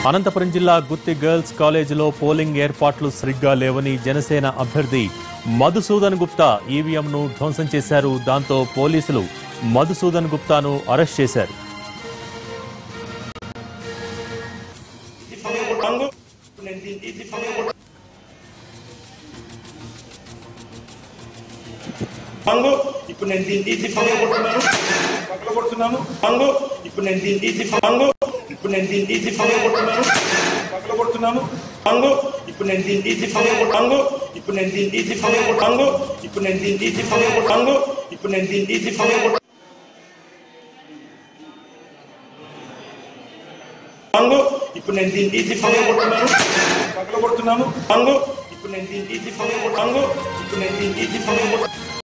అనంతపురం జిల్లా గుత్తి గర్ల్స్ కాలేజీలో పోలింగ్ ఏర్పాట్లు సరిగ్గా లేవని జనసేన అభ్యర్థి మధుసూదన్ గుప్తా ఈవీఎంను ధ్వంసం చేశారు దాంతో పోలీసులు మధుసూదన్ గుప్తాను అరెస్ట్ చేశారు పంగు నేను దీన్ని తీసి పంగు పంగు ఇప్పుడు నేను దీన్ని తీసి పంగు కొడుతున్నాను పక్కన కొడుతున్నాను పంగు ఇప్పుడు నేను దీన్ని తీసి పంగు ఇప్పుడు నేను దీన్ని తీసి పంగు కొడుతున్నాను పక్కన కొడుతున్నాను పంగు ఇప్పుడు నేను దీన్ని తీసి పంగు పంగు ఇప్పుడు నేను దీన్ని తీసి పంగు పంగు ఇప్పుడు నేను దీన్ని తీసి పంగు పంగు ఇప్పుడు నేను దీన్ని తీసి పంగు పంగు ఇప్పుడు నేను దీన్ని తీసి పంగు కొడుతున్నాను పక్కన కొడుతున్నాను పంగు ఇప్పుడు నేను దీన్ని తీసి పంగు పంగు ఇప్పుడు నేను దీన్ని తీసి పంగు